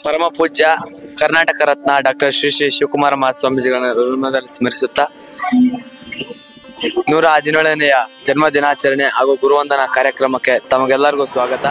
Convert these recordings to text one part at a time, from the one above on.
ಪರಮ ಪೂಜ್ಯ ಕರ್ನಾಟಕ ರತ್ನ ಡಾಕ್ಟರ್ ಶ್ರೀ ಶ್ರೀ ಶಿವಕುಮಾರ ಮಹಾಸ್ವಾಮೀಜಿಗಳನ್ನ ಋಣದಲ್ಲಿ ಸ್ಮರಿಸುತ್ತಾ ನೂರ ಹದಿನೇಳನೆಯ ಜನ್ಮ ದಿನಾಚರಣೆ ಹಾಗೂ ಗುರುವಂದನಾ ಕಾರ್ಯಕ್ರಮಕ್ಕೆ ತಮಗೆಲ್ಲರಿಗೂ ಸ್ವಾಗತ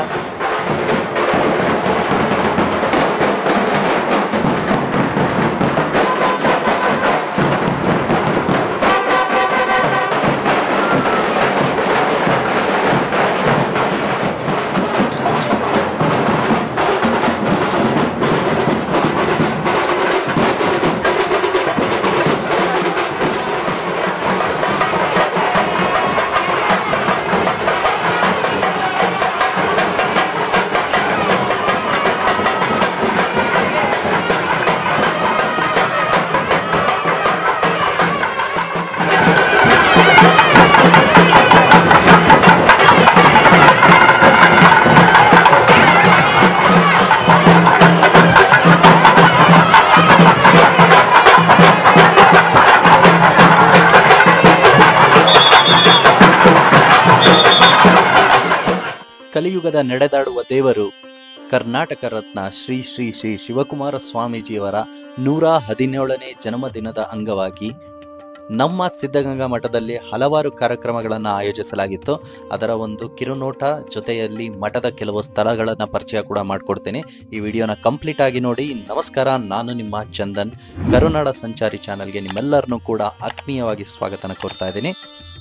ಕಲಿಯುಗದ ನಡೆದಾಡುವ ದೇವರು ಕರ್ನಾಟಕ ರತ್ನ ಶ್ರೀ ಶ್ರೀ ಶ್ರೀ ಶಿವಕುಮಾರ ಸ್ವಾಮೀಜಿಯವರ ನೂರ ಹದಿನೇಳನೇ ಜನ್ಮದಿನದ ಅಂಗವಾಗಿ ನಮ್ಮ ಸಿದ್ಧಗಂಗಾ ಮಠದಲ್ಲಿ ಹಲವಾರು ಕಾರ್ಯಕ್ರಮಗಳನ್ನು ಆಯೋಜಿಸಲಾಗಿತ್ತು ಅದರ ಒಂದು ಕಿರುನೋಟ ಜೊತೆಯಲ್ಲಿ ಮಠದ ಕೆಲವು ಸ್ಥಳಗಳನ್ನು ಪರಿಚಯ ಕೂಡ ಮಾಡಿಕೊಡ್ತೀನಿ ಈ ವಿಡಿಯೋನ ಕಂಪ್ಲೀಟ್ ಆಗಿ ನೋಡಿ ನಮಸ್ಕಾರ ನಾನು ನಿಮ್ಮ ಚಂದನ್ ಕರುನಾಡ ಸಂಚಾರಿ ಚಾನಲ್ಗೆ ನಿಮ್ಮೆಲ್ಲರನ್ನೂ ಕೂಡ ಆತ್ಮೀಯವಾಗಿ ಸ್ವಾಗತನ ಕೋರ್ತಾ ಇದ್ದೀನಿ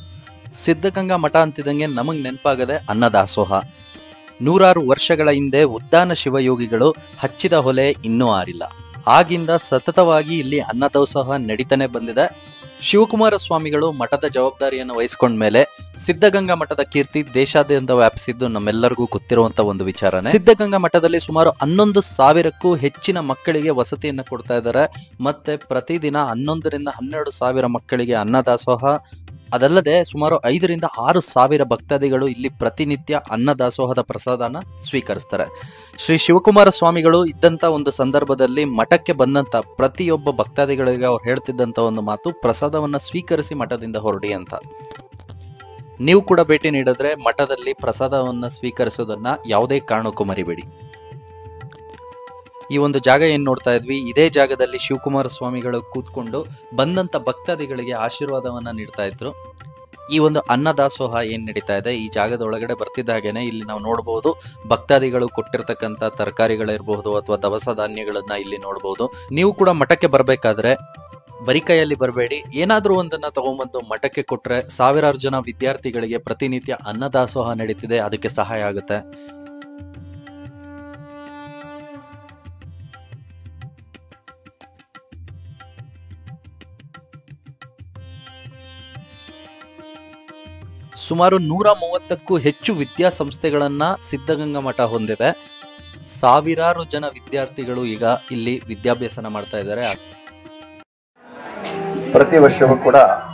ಸಿದ್ಧಗಂಗಾ ಮಠ ಅಂತಿದಂಗೆ ನಮಗೆ ನೆನಪಾಗದೆ ಅನ್ನದಾಸೋಹ ನೂರಾರು ವರ್ಷಗಳ ಹಿಂದೆ ಉದ್ದಾನ ಶಿವಯೋಗಿಗಳು ಹಚ್ಚಿದ ಹೊಲೆ ಇನ್ನೂ ಆರಿಲ್ಲ ಆಗಿಂದ ಸತತವಾಗಿ ಇಲ್ಲಿ ಅನ್ನದಾಸೋಹ ನಡೀತಾನೆ ಬಂದಿದೆ ಶಿವಕುಮಾರ ಸ್ವಾಮಿಗಳು ಮಠದ ಜವಾಬ್ದಾರಿಯನ್ನು ವಹಿಸ್ಕೊಂಡ ಮೇಲೆ ಸಿದ್ಧಗಂಗಾ ಮಠದ ಕೀರ್ತಿ ದೇಶಾದ್ಯಂತ ವ್ಯಾಪಿಸಿದ್ದು ನಮ್ಮೆಲ್ಲರಿಗೂ ಗೊತ್ತಿರುವಂತ ಒಂದು ವಿಚಾರನೆ ಸಿದ್ಧಗಂಗಾ ಮಠದಲ್ಲಿ ಸುಮಾರು ಹನ್ನೊಂದು ಸಾವಿರಕ್ಕೂ ಹೆಚ್ಚಿನ ಮಕ್ಕಳಿಗೆ ವಸತಿಯನ್ನು ಕೊಡ್ತಾ ಇದ್ದಾರೆ ಮತ್ತೆ ಪ್ರತಿದಿನ ಹನ್ನೊಂದರಿಂದ ಹನ್ನೆರಡು ಸಾವಿರ ಮಕ್ಕಳಿಗೆ ಅನ್ನದಾಸೋಹ ಅದಲ್ಲದೆ ಸುಮಾರು ಐದರಿಂದ ಆರು ಸಾವಿರ ಭಕ್ತಾದಿಗಳು ಇಲ್ಲಿ ಪ್ರತಿನಿತ್ಯ ಅನ್ನದಾಸೋಹದ ಪ್ರಸಾದನ ಸ್ವೀಕರಿಸ್ತಾರೆ ಶ್ರೀ ಶಿವಕುಮಾರ ಸ್ವಾಮಿಗಳು ಇದ್ದಂತ ಒಂದು ಸಂದರ್ಭದಲ್ಲಿ ಮಠಕ್ಕೆ ಬಂದಂತ ಪ್ರತಿಯೊಬ್ಬ ಭಕ್ತಾದಿಗಳಿಗೆ ಅವ್ರು ಹೇಳ್ತಿದ್ದಂತ ಒಂದು ಮಾತು ಪ್ರಸಾದವನ್ನ ಸ್ವೀಕರಿಸಿ ಮಠದಿಂದ ಹೊರಡಿ ಅಂತ ನೀವು ಕೂಡ ಭೇಟಿ ನೀಡಿದ್ರೆ ಮಠದಲ್ಲಿ ಪ್ರಸಾದವನ್ನ ಸ್ವೀಕರಿಸೋದನ್ನ ಯಾವುದೇ ಕಾರಣಕ್ಕೂ ಮರಿಬೇಡಿ ಈ ಒಂದು ಜಾಗ ಏನ್ ನೋಡ್ತಾ ಇದ್ವಿ ಇದೇ ಜಾಗದಲ್ಲಿ ಶಿವಕುಮಾರ ಸ್ವಾಮಿಗಳು ಕೂತ್ಕೊಂಡು ಬಂದಂತ ಭಕ್ತಾದಿಗಳಿಗೆ ಆಶೀರ್ವಾದವನ್ನ ನೀಡ್ತಾ ಇದ್ರು ಈ ಒಂದು ಅನ್ನದಾಸೋಹ ಏನ್ ನಡೀತಾ ಇದೆ ಈ ಜಾಗದ ಒಳಗಡೆ ಬರ್ತಿದ್ದ ಹಾಗೇನೆ ಇಲ್ಲಿ ನಾವು ನೋಡಬಹುದು ಭಕ್ತಾದಿಗಳು ಕೊಟ್ಟಿರ್ತಕ್ಕಂಥ ತರಕಾರಿಗಳಿರಬಹುದು ಅಥವಾ ದವಸ ಧಾನ್ಯಗಳನ್ನ ಇಲ್ಲಿ ನೋಡಬಹುದು ನೀವು ಕೂಡ ಮಠಕ್ಕೆ ಬರಬೇಕಾದ್ರೆ ಬರೀ ಕೈಯಲ್ಲಿ ಬರಬೇಡಿ ಏನಾದ್ರೂ ಒಂದನ್ನ ತಗೊಂಬಂದು ಮಠಕ್ಕೆ ಕೊಟ್ರೆ ಸಾವಿರಾರು ಜನ ವಿದ್ಯಾರ್ಥಿಗಳಿಗೆ ಪ್ರತಿನಿತ್ಯ ಅನ್ನದಾಸೋಹ ನಡೀತಿದೆ ಅದಕ್ಕೆ ಸಹಾಯ ಆಗುತ್ತೆ ಸುಮಾರು ನೂರ ಮೂವತ್ತಕ್ಕೂ ಹೆಚ್ಚು ವಿದ್ಯಾಸಂಸ್ಥೆಗಳನ್ನ ಸಿದ್ಧಗಂಗಾ ಮಠ ಹೊಂದಿದೆ ಸಾವಿರಾರು ಜನ ವಿದ್ಯಾರ್ಥಿಗಳು ಈಗ ಇಲ್ಲಿ ವಿದ್ಯಾಭ್ಯಾಸನ ಮಾಡ್ತಾ ಇದ್ದಾರೆ ಪ್ರತಿ ವರ್ಷವೂ ಕೂಡ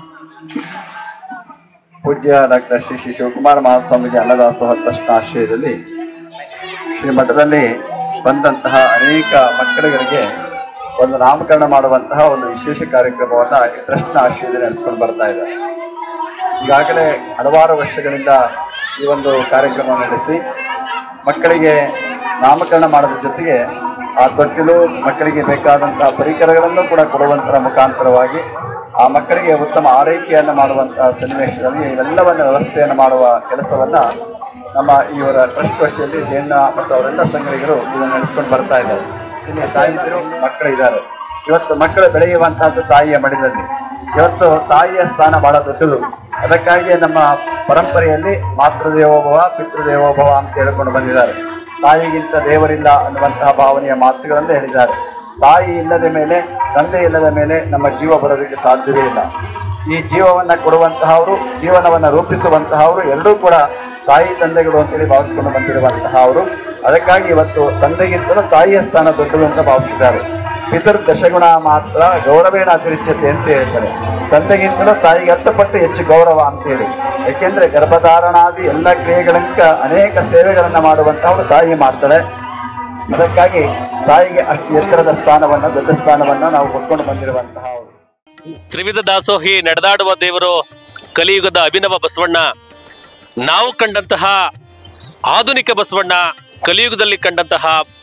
ಪೂಜ್ಯ ಡಾಕ್ಟರ್ ಶ್ರೀ ಶ್ರೀ ಶಿವಕುಮಾರ ಮಹಾಸ್ವಾಮೀಜಿ ಅನ್ನದಾಸೋಹ ಟ್ರಸ್ಟ್ ಆಶ್ರಯದಲ್ಲಿ ಶ್ರೀ ಮಠದಲ್ಲಿ ಬಂದಂತಹ ಅನೇಕ ಮಕ್ಕಳುಗಳಿಗೆ ಒಂದು ನಾಮಕರಣ ಮಾಡುವಂತಹ ಒಂದು ವಿಶೇಷ ಕಾರ್ಯಕ್ರಮವನ್ನ ಈ ಟ್ರಸ್ಟ್ನ ಆಶ್ರಯದಲ್ಲಿ ನಡೆಸ್ಕೊಂಡು ಬರ್ತಾ ಇದ್ದಾರೆ ಈಗಾಗಲೇ ಹಲವಾರು ವರ್ಷಗಳಿಂದ ಈ ಒಂದು ಕಾರ್ಯಕ್ರಮ ನಡೆಸಿ ಮಕ್ಕಳಿಗೆ ನಾಮಕರಣ ಮಾಡೋದ್ರ ಜೊತೆಗೆ ಆ ತೊಟ್ಟಿಲು ಮಕ್ಕಳಿಗೆ ಬೇಕಾದಂತಹ ಪರಿಕರಗಳನ್ನು ಕೂಡ ಕೊಡುವಂತರ ಮುಖಾಂತರವಾಗಿ ಆ ಮಕ್ಕಳಿಗೆ ಉತ್ತಮ ಆರೈಕೆಯನ್ನು ಮಾಡುವಂತಹ ಸನ್ನಿವೇಶದಲ್ಲಿ ಇವೆಲ್ಲವನ್ನ ವ್ಯವಸ್ಥೆಯನ್ನು ಮಾಡುವ ಕೆಲಸವನ್ನ ನಮ್ಮ ಇವರ ಟ್ರಸ್ಟ್ ವರ್ಷದಲ್ಲಿ ಜೈನ ಮತ್ತು ಅವರೆಲ್ಲ ಸಂಘಟಕರು ಇದನ್ನು ನಡೆಸ್ಕೊಂಡು ಬರ್ತಾ ಇದ್ದಾರೆ ಇಲ್ಲಿ ತಾಯಿಯರು ಮಕ್ಕಳು ಇದ್ದಾರೆ ಇವತ್ತು ಮಕ್ಕಳು ಬೆಳೆಯುವಂತಹದ್ದು ತಾಯಿಯ ಮಡಿಲಲ್ಲಿ ಇವತ್ತು ತಾಯಿಯ ಸ್ಥಾನ ಬಹಳ ದೊಡ್ಡದು ಅದಕ್ಕಾಗಿ ನಮ್ಮ ಪರಂಪರೆಯಲ್ಲಿ ಮಾತೃದೇವೋಭವ ಪಿತೃದೇವೋಭವ ಅಂತ ಹೇಳ್ಕೊಂಡು ಬಂದಿದ್ದಾರೆ ತಾಯಿಗಿಂತ ದೇವರಿಲ್ಲ ಅನ್ನುವಂತಹ ಭಾವನೆಯ ಮಾತುಗಳನ್ನು ಹೇಳಿದ್ದಾರೆ ತಾಯಿ ಇಲ್ಲದ ಮೇಲೆ ತಂದೆ ಇಲ್ಲದ ಮೇಲೆ ನಮ್ಮ ಜೀವ ಬರೋದಕ್ಕೆ ಸಾಧ್ಯವೇ ಇಲ್ಲ ಈ ಜೀವವನ್ನ ಕೊಡುವಂತಹವರು ಜೀವನವನ್ನ ರೂಪಿಸುವಂತಹವರು ಎರಡೂ ಕೂಡ ತಾಯಿ ತಂದೆಗಳು ಅಂತೇಳಿ ಭಾವಿಸಿಕೊಂಡು ಬಂದಿರುವಂತಹ ಅವರು ಅದಕ್ಕಾಗಿ ಇವತ್ತು ತಂದೆಗಿಂತಲೂ ತಾಯಿಯ ಸ್ಥಾನ ದೊಡ್ಡದು ಅಂತ ಭಾವಿಸಿದ್ದಾರೆ ಪಿತೃ ದಶಗುಣ ಮಾತ್ರ ಗೌರವೇಣ ಅತಿರಿಚ್ಯತೆ ಅಂತ ಹೇಳ್ತಾರೆ ತಂದೆಗಿಂತಲೂ ತಾಯಿಗೆ ಹತ್ತು ಪಟ್ಟು ಹೆಚ್ಚು ಗೌರವ ಅಂತ ಹೇಳಿ ಯಾಕೆಂದ್ರೆ ಗರ್ಭಧಾರಣಾದಿ ಎಲ್ಲ ಕ್ರಿಯೆಗಳಂಕ ಅನೇಕ ಸೇವೆಗಳನ್ನ ಮಾಡುವಂತಹವರು ತಾಯಿ ಮಾಡ್ತಾಳೆ ಅದಕ್ಕಾಗಿ ತಾಯಿಗೆ ಅಷ್ಟು ಎತ್ತರದ ಸ್ಥಾನವನ್ನ ದೊಡ್ಡ ಸ್ಥಾನವನ್ನ ನಾವು ಕೊಟ್ಕೊಂಡು ಬಂದಿರುವಂತಹ ಅವರು ತ್ರಿವಿಧ ದಾಸೋಹಿ ನಡೆದಾಡುವ ದೇವರು ಕಲಿಯುಗದ ಅಭಿನವ ಬಸವಣ್ಣ ನಾವು ಕಂಡಂತಹ ಆಧುನಿಕ ಬಸವಣ್ಣ ಕಲಿಯುಗದಲ್ಲಿ ಕಂಡಂತಹ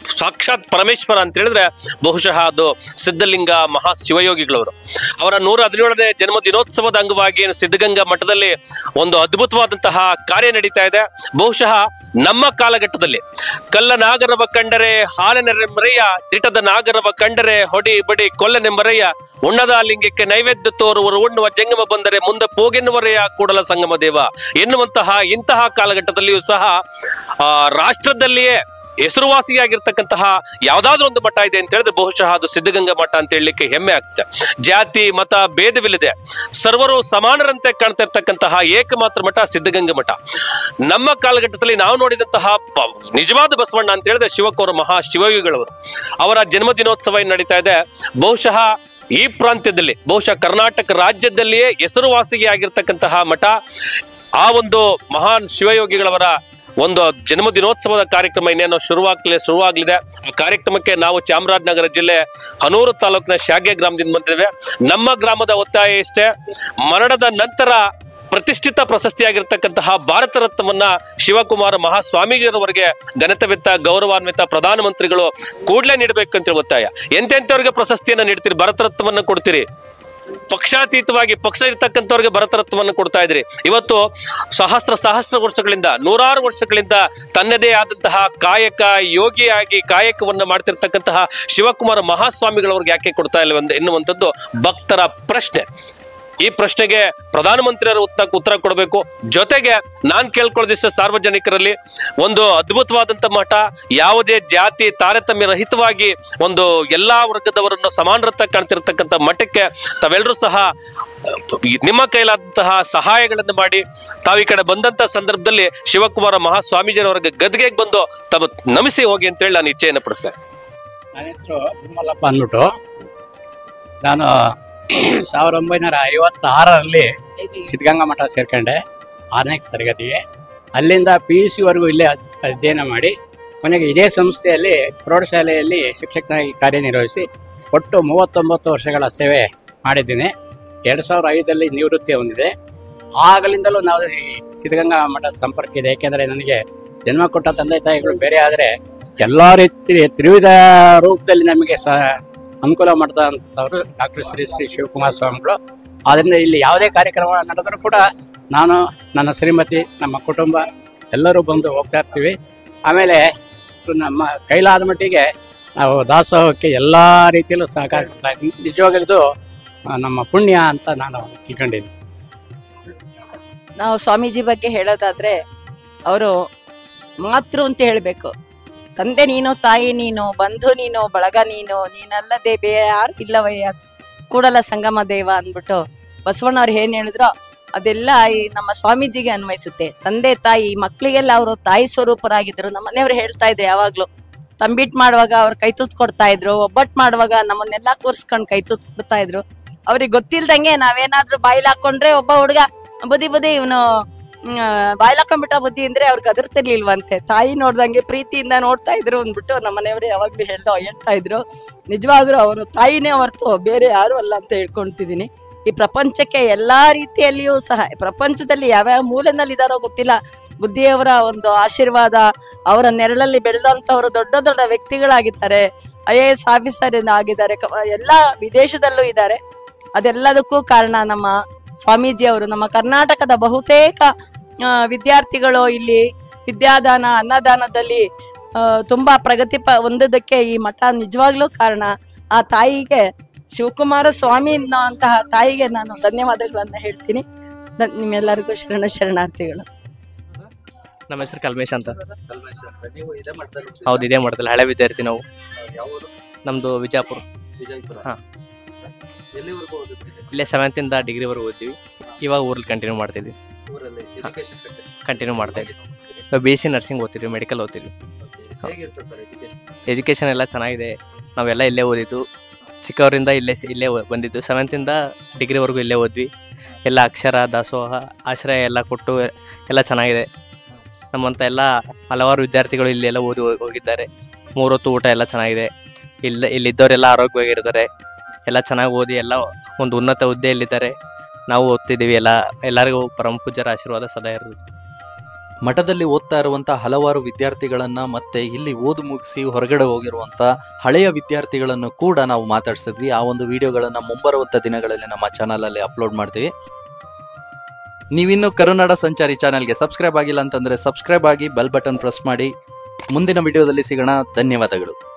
ಸಾಕ್ಷಾತ್ ಪರಮೇಶ್ವರ ಅಂತ ಹೇಳಿದ್ರೆ ಬಹುಶಃ ಅದು ಸಿದ್ಧಲಿಂಗ ಮಹಾ ಶಿವಯೋಗಿಗಳವರು ಅವರ ನೂರ ಹದಿನೇಳನೇ ಜನ್ಮ ದಿನೋತ್ಸವದ ಅಂಗವಾಗಿ ಏನು ಸಿದ್ಧಗಂಗಾ ಮಠದಲ್ಲಿ ಒಂದು ಅದ್ಭುತವಾದಂತಹ ಕಾರ್ಯ ನಡೀತಾ ಇದೆ ಬಹುಶಃ ನಮ್ಮ ಕಾಲಘಟ್ಟದಲ್ಲಿ ಕಲ್ಲ ನಾಗರವ ಕಂಡರೆ ಹಾಲಿನೆಂಬರಯ್ಯ ದಿಟದ ನಾಗರವ ಕಂಡರೆ ಹೊಡಿ ಬಡಿ ಕೊಲ್ಲನೆಂಬರಯ್ಯ ಉಣ್ಣದ ಲಿಂಗಕ್ಕೆ ನೈವೇದ್ಯ ತೋರುವರು ಉಣ್ಣುವ ಜಂಗಮ ಬಂದರೆ ಮುಂದೆ ಪೋಗೆನ್ನುವರೆಯ ಕೂಡಲ ಸಂಗಮ ದೇವ ಎನ್ನುವಂತಹ ಇಂತಹ ಕಾಲಘಟ್ಟದಲ್ಲಿಯೂ ಸಹ ಆ, ರಾಷ್ಟ್ರದಲ್ಲಿಯೇ ಹೆಸರುವಾಸಿಯಾಗಿರ್ತಕ್ಕಂತಹ ಯಾವ್ದಾದ್ರು ಒಂದು ಮಠ ಇದೆ ಅಂತ ಹೇಳಿದ್ರೆ ಬಹುಶಃ ಅದು ಸಿದ್ಧಗಂಗಾ ಮಠ ಅಂತ ಹೇಳಲಿಕ್ಕೆ ಹೆಮ್ಮೆ ಆಗ್ತದೆ ಜಾತಿ ಮತ ಭೇದವಿಲ್ಲದೆ ಸರ್ವರು ಸಮಾನರಂತೆ ಕಾಣ್ತಾ ಇರ್ತಕ್ಕಂತಹ ಏಕಮಾತ್ರ ಮಠ ಸಿದ್ಧಗಂಗಾ ಮಠ ನಮ್ಮ ಕಾಲಘಟ್ಟದಲ್ಲಿ ನಾವು ನೋಡಿದಂತಹ ಪ- ನಿಜವಾದ ಬಸವಣ್ಣ ಅಂತ ಹೇಳಿದ್ರೆ ಶಿವಕೌರ ಮಹಾ ಶಿವಯೋಗಿಗಳವರು ಅವರ ಜನ್ಮ ದಿನೋತ್ಸವ ಏನ್ ನಡೀತಾ ಇದೆ ಬಹುಶಃ ಈ ಪ್ರಾಂತ್ಯದಲ್ಲಿ ಬಹುಶಃ ಕರ್ನಾಟಕ ರಾಜ್ಯದಲ್ಲಿಯೇ ಹೆಸರುವಾಸಿಗೆ ಆಗಿರ್ತಕ್ಕಂತಹ ಮಠ ಆ ಒಂದು ಮಹಾನ್ ಶಿವಯೋಗಿಗಳವರ ಒಂದು ಜನ್ಮ ದಿನೋತ್ಸವದ ಕಾರ್ಯಕ್ರಮ ಇನ್ನೇನೋ ಶುರುವಾಗ್ಲಿ ಶುರುವಾಗ್ಲಿದೆ ಆ ಕಾರ್ಯಕ್ರಮಕ್ಕೆ ನಾವು ಚಾಮರಾಜನಗರ ಜಿಲ್ಲೆ ಹನೂರು ತಾಲೂಕಿನ ಶಾಗ್ಯ ಗ್ರಾಮದಿಂದ ಬಂದಿದ್ದೇವೆ ನಮ್ಮ ಗ್ರಾಮದ ಒತ್ತಾಯ ಇಷ್ಟೇ ಮರಣದ ನಂತರ ಪ್ರತಿಷ್ಠಿತ ಪ್ರಶಸ್ತಿಯಾಗಿರ್ತಕ್ಕಂತಹ ಭಾರತ ರತ್ನವನ್ನ ಶಿವಕುಮಾರ ಮಹಾಸ್ವಾಮೀಜಿಯವರಿಗೆ ಘನತವಿತ್ತ ಗೌರವಾನ್ವಿತ ಪ್ರಧಾನಮಂತ್ರಿಗಳು ಕೂಡಲೇ ನೀಡಬೇಕು ಅಂತ ಒತ್ತಾಯ ಎಂತೆಂಥವ್ರಿಗೆ ಪ್ರಶಸ್ತಿಯನ್ನ ನೀಡ್ತೀರಿ ಭಾರತ ರತ್ನವನ್ನ ಕೊಡ್ತೀರಿ ಪಕ್ಷಾತೀತವಾಗಿ ಪಕ್ಷ ಇರ್ತಕ್ಕಂಥವ್ರಿಗೆ ಭರತರತ್ವವನ್ನು ಕೊಡ್ತಾ ಇದ್ರಿ ಇವತ್ತು ಸಹಸ್ರ ಸಹಸ್ರ ವರ್ಷಗಳಿಂದ ನೂರಾರು ವರ್ಷಗಳಿಂದ ತನ್ನದೇ ಆದಂತಹ ಕಾಯಕ ಯೋಗಿಯಾಗಿ ಕಾಯಕವನ್ನು ಮಾಡ್ತಿರ್ತಕ್ಕಂತಹ ಶಿವಕುಮಾರ ಮಹಾಸ್ವಾಮಿಗಳವ್ರಿಗೆ ಯಾಕೆ ಕೊಡ್ತಾ ಇಲ್ಲ ಎನ್ನುವಂಥದ್ದು ಭಕ್ತರ ಪ್ರಶ್ನೆ ಈ ಪ್ರಶ್ನೆಗೆ ಪ್ರಧಾನಮಂತ್ರಿಯವರು ಉತ್ತರ ಉತ್ತರ ಕೊಡಬೇಕು ಜೊತೆಗೆ ನಾನ್ ಕೇಳ್ಕೊಳ್ಳೋದಿಷ್ಟ ಸಾರ್ವಜನಿಕರಲ್ಲಿ ಒಂದು ಅದ್ಭುತವಾದಂತ ಮಠ ಯಾವುದೇ ಜಾತಿ ತಾರತಮ್ಯ ರಹಿತವಾಗಿ ಒಂದು ಎಲ್ಲಾ ವರ್ಗದವರನ್ನು ಸಮಾನರತ್ತ ಕಾಣ್ತಿರ್ತಕ್ಕಂಥ ಮಠಕ್ಕೆ ತಾವೆಲ್ಲರೂ ಸಹ ಅಹ್, ನಿಮ್ಮ ಕೈಲಾದಂತಹ ಸಹಾಯಗಳನ್ನು ಮಾಡಿ ತಾವು ಈ ಕಡೆ ಬಂದಂತ ಸಂದರ್ಭದಲ್ಲಿ ಶಿವಕುಮಾರ ಮಹಾಸ್ವಾಮೀಜಿಯವರಿಗೆ ಗದ್ಗೆಗೆ ಬಂದು ತಮ್ಮ ನಮಿಸಿ ಹೋಗಿ ಅಂತೇಳಿ ನಾನು ಇಚ್ಛೆಯನ್ನು ಪಡಿಸ್ತೇನೆ ನನ್ನ ಹೆಸರು ತಿಮ್ಮಲ್ಲಪ್ಪ ಅಂದ್ಬಿಟ್ಟು ನಾನು ಸಾವಿರದ ಒಂಬೈನೂರ ಐವತ್ತಾರರಲ್ಲಿ ಸಿದ್ಧಗಂಗಾ ಮಠ ಸೇರ್ಕೊಂಡೆ ಆರನೇ ತರಗತಿಗೆ ಅಲ್ಲಿಂದ ಪಿ ಯು ಸಿವರೆಗೂ ಇಲ್ಲೇ ಅದ್- ಅಧ್ಯಯನ ಮಾಡಿ ಕೊನೆಗೆ ಇದೇ ಸಂಸ್ಥೆಯಲ್ಲಿ ಪ್ರೌಢಶಾಲೆಯಲ್ಲಿ ಶಿಕ್ಷಕನಾಗಿ ಕಾರ್ಯನಿರ್ವಹಿಸಿ ಒಟ್ಟು ಮೂವತ್ತೊಂಬತ್ತು ವರ್ಷಗಳ ಸೇವೆ ಮಾಡಿದ್ದೀನಿ ಎರಡು ಸಾವಿರದ ಐದರಲ್ಲಿ ನಿವೃತ್ತಿ ಹೊಂದಿದೆ ಆಗಲಿಂದಲೂ ನಾವು ಈ ಸಿದ್ಧಗಂಗಾ ಮಠದ ಸಂಪರ್ಕ ಇದೆ ಏಕೆಂದರೆ ನನಗೆ ಜನ್ಮ ಕೊಟ್ಟ ತಂದೆ ತಾಯಿಗಳು ಬೇರೆ ಆದರೆ ಎಲ್ಲ ರೀತಿ ತ್ರಿವಿಧ ರೂಪದಲ್ಲಿ ನಮಗೆ ಸ ಅನುಕೂಲ ಮಾಡ್ತಾ ಅಂತವ್ರು ಡಾಕ್ಟರ್ ಶ್ರೀ ಶ್ರೀ ಶಿವಕುಮಾರ ಸ್ವಾಮಿಗಳು ಆದ್ದರಿಂದ ಇಲ್ಲಿ ಯಾವುದೇ ಕಾರ್ಯಕ್ರಮ ನಡೆದರೂ ಕೂಡ ನಾನು ನನ್ನ ಶ್ರೀಮತಿ ನಮ್ಮ ಕುಟುಂಬ ಎಲ್ಲರೂ ಬಂದು ಹೋಗ್ತಾ ಇರ್ತೀವಿ ಆಮೇಲೆ ನಮ್ಮ ಕೈಲಾದ ಮಟ್ಟಿಗೆ ನಾವು ದಾಸೋಹಕ್ಕೆ ಎಲ್ಲ ರೀತಿಯಲ್ಲೂ ಸಹಕಾರ ಕೊಡ್ತಾ ಇದ್ದೀನಿ ನಿಜವಾಗಲೂ ಆ, ನಮ್ಮ ಪುಣ್ಯ ಅಂತ ನಾನು ತಿಳ್ಕೊಂಡಿದ್ದೀನಿ ನಾವು ಸ್ವಾಮೀಜಿ ಬಗ್ಗೆ ಹೇಳೋದಾದ್ರೆ ಅವರು ಮಾತೃ ಅಂತ ಹೇಳಬೇಕು ತಂದೆ ನೀನು ತಾಯಿ ನೀನು ಬಂಧು ನೀನು ಬಳಗ ನೀನು ನೀನಲ್ಲದೆ ಬೇರೆ ಯಾರು ಇಲ್ಲವಯ್ಯ ಸ- ಕೂಡಲ ಸಂಗಮ ದೇವ ಅಂದ್ಬಿಟ್ಟು ಬಸವಣ್ಣವ್ರು ಏನ್ ಹೇಳಿದ್ರೋ ಅದೆಲ್ಲ ಈ ನಮ್ಮ ಸ್ವಾಮೀಜಿಗೆ ಅನ್ವಯಿಸುತ್ತೆ ತಂದೆ ತಾಯಿ ಮಕ್ಕಳಿಗೆಲ್ಲ ಅವರು ತಾಯಿ ಸ್ವರೂಪರಾಗಿದ್ರು ನಮ್ಮ ಮನೆಯವ್ರು ಹೇಳ್ತಾ ಇದ್ರು ಯಾವಾಗ್ಲೂ ತಂಬಿಟ್ ಮಾಡುವಾಗ ಅವ್ರು ಕೈ ತುತ್ತು ಕೊಡ್ತಾ ಇದ್ರು ಒಬ್ಬಟ್ಟು ಮಾಡುವಾಗ ನಮ್ಮನ್ನೆಲ್ಲ ಕೂರ್ಸ್ಕೊಂಡು ಕೈ ತುತ್ತು ಕೊಡ್ತಾ ಇದ್ರು ಅವ್ರಿಗೆ ಗೊತ್ತಿಲ್ದಂಗೆ ನಾವೇನಾದ್ರೂ ಬಾಯಿಲ್ ಹಾಕೊಂಡ್ರೆ ಒಬ್ಬ ಹುಡುಗ ಬುದ್ಧಿ ಬುದ್ಧಿ ಇವನು ಬಾಯ್ಲ್ ಹಾಕೊಂಡ್ಬಿಟ್ಟ ಬುದ್ಧಿ ಅಂದ್ರೆ ಅವ್ರಿಗೆ ಅದರ್ತಿರ್ಲಿಲ್ವಂತೆ ತಾಯಿ ನೋಡ್ದಂಗೆ ಪ್ರೀತಿಯಿಂದ ನೋಡ್ತಾ ಇದ್ರು ಅಂದ್ಬಿಟ್ಟು ನಮ್ಮ ಮನೆಯವರು ಯಾವಾಗ್ಲೂ ಹೇಳ್ತಾ ಹೇಳ್ತಾ ಇದ್ರು ನಿಜವಾಗ್ಲೂ ಅವರು ತಾಯಿನೇ ಹೊರ್ತು ಬೇರೆ ಯಾರು ಅಲ್ಲ ಅಂತ ಹೇಳ್ಕೊಂತಿದ್ದೀನಿ ಈ ಪ್ರಪಂಚಕ್ಕೆ ಎಲ್ಲಾ ರೀತಿಯಲ್ಲಿಯೂ ಸಹ ಪ್ರಪಂಚದಲ್ಲಿ ಯಾವ್ಯಾವ ಮೂಲೆನಲ್ಲಿ ಇದಾರೋ ಗೊತ್ತಿಲ್ಲ ಬುದ್ಧಿಯವರ ಒಂದು ಆಶೀರ್ವಾದ ಅವರ ನೆರಳಲ್ಲಿ ಬೆಳೆದಂತವರು ದೊಡ್ಡ ದೊಡ್ಡ ವ್ಯಕ್ತಿಗಳಾಗಿದ್ದಾರೆ ಐ ಎ ಎಸ್ ಆಫೀಸರ್ ಆಗಿದ್ದಾರೆ ಕ- ಎಲ್ಲಾ ವಿದೇಶದಲ್ಲೂ ಇದ್ದಾರೆ ಅದೆಲ್ಲದಕ್ಕೂ ಕಾರಣ ನಮ್ಮ ಸ್ವಾಮೀಜಿ ಅವರು ನಮ್ಮ ಕರ್ನಾಟಕದ ಬಹುತೇಕ ಆ, ವಿದ್ಯಾರ್ಥಿಗಳು ಇಲ್ಲಿ ವಿದ್ಯಾದಾನ ಅನ್ನದಾನದಲ್ಲಿ ಆ, ತುಂಬಾ ಪ್ರಗತಿ ಪ ಹೊಂದೋದಕ್ಕೆ ಈ ಮಠ ನಿಜವಾಗ್ಲೂ ಕಾರಣ ಆ ತಾಯಿಗೆ ಶಿವಕುಮಾರ ಸ್ವಾಮಿ ಅನ್ನೋಂತಹ ತಾಯಿಗೆ ನಾನು ಧನ್ಯವಾದಗಳನ್ನ ಹೇಳ್ತೀನಿ ಧನ್- ನಿಮ್ಮೆಲ್ಲರಿಗೂ ಶರಣ ಶರಣಾರ್ಥಿಗಳು ನಮ್ಮ ಹೆಸರು ಕಲ್ಮೇಶ್ ಅಂತ ಹೌದು ಇದೇ ಮಾಡ್ತಲ್ಲ ಹಳೆ ವಿದ್ಯಾರ್ಥಿ ನಾವು ನಮ್ದು ವಿಜಾಪುರ ಹಾ. ಇಲ್ಲೇ ಸೆವೆಂತಿಂದ ಡಿಗ್ರಿವರೆಗೂ ಓದ್ತೀವಿ ಇವಾಗ ಊರಲ್ಲಿ ಕಂಟಿನ್ಯೂ ಮಾಡ್ತಿದ್ವಿ ಕಂಟಿನ್ಯೂ ಮಾಡ್ತಾ ಇದ್ವಿ ಬಿ ಎಸ್ ಸಿ ನರ್ಸಿಂಗ್ ಓದ್ತಿದ್ವಿ ಮೆಡಿಕಲ್ ಓದ್ತಿದ್ವಿ ಎಜುಕೇಷನ್ ಎಲ್ಲ ಚೆನ್ನಾಗಿದೆ ನಾವೆಲ್ಲ ಇಲ್ಲೇ ಓದಿದ್ದು ಚಿಕ್ಕವರಿಂದ ಇಲ್ಲೇ ಸಿ- ಇಲ್ಲೇ ಓ- ಬಂದಿದ್ದು ಸೆವೆಂತಿಂದ ಡಿಗ್ರಿವರೆಗೂ ಇಲ್ಲೇ ಓದ್ವಿ ಎಲ್ಲ ಅಕ್ಷರ ದಾಸೋಹ ಆಶ್ರಯ ಎಲ್ಲ ಕೊಟ್ಟು ಎಲ್ಲ ಚೆನ್ನಾಗಿದೆ ನಮ್ಮಂಥ ಎಲ್ಲ ಹಲವಾರು ವಿದ್ಯಾರ್ಥಿಗಳು ಇಲ್ಲೆಲ್ಲ ಓದಿ ಹೋ- ಹೋಗಿದ್ದಾರೆ ಮೂರೊತ್ತು ಊಟ ಎಲ್ಲ ಚೆನ್ನಾಗಿದೆ ಇಲ್ಲ ಇಲ್ಲಿದ್ದವರೆಲ್ಲ ಆರೋಗ್ಯವಾಗಿರ್ತಾರೆ ಎಲ್ಲ ಚೆನ್ನಾಗಿ ಓದಿ ಎಲ್ಲ ಒಂದು ಉನ್ನತ ಹುದ್ದೆಯಲ್ಲಿದ್ದಾರೆ ನಾವು ಓದ್ತಿದ್ದೀವಿ ಎಲ್ಲ ಎಲ್ಲರಿಗೂ ಪರಮ ಪೂಜ್ಯರ ಆಶೀರ್ವಾದ ಸದಾ ಇರೋದು ಮಠದಲ್ಲಿ ಓದ್ತಾ ಇರುವಂತ ಹಲವಾರು ವಿದ್ಯಾರ್ಥಿಗಳನ್ನ ಮತ್ತೆ ಇಲ್ಲಿ ಓದು ಮುಗಿಸಿ ಹೊರಗಡೆ ಹೋಗಿರುವಂತ ಹಳೆಯ ವಿದ್ಯಾರ್ಥಿಗಳನ್ನು ಕೂಡ ನಾವು ಮಾತಾಡ್ಸಿದ್ವಿ ಆ ಒಂದು ವಿಡಿಯೋಗಳನ್ನ ಮುಂಬರುವಂತ ದಿನಗಳಲ್ಲಿ ನಮ್ಮ ಚಾನಲ್ ಅಲ್ಲಿ ಅಪ್ಲೋಡ್ ಮಾಡ್ತೀವಿ ನೀವಿನ್ನು ಕರುನಾಡ ಸಂಚಾರಿ ಚಾನೆಲ್ಗೆ ಸಬ್ಸ್ಕ್ರೈಬ್ ಆಗಿಲ್ಲ ಅಂತಂದ್ರೆ ಸಬ್ಸ್ಕ್ರೈಬ್ ಆಗಿ ಬೆಲ್ ಬಟನ್ ಪ್ರೆಸ್ ಮಾಡಿ ಮುಂದಿನ ವಿಡಿಯೋದಲ್ಲಿ ಸಿಗೋಣ ಧನ್ಯವಾದಗಳು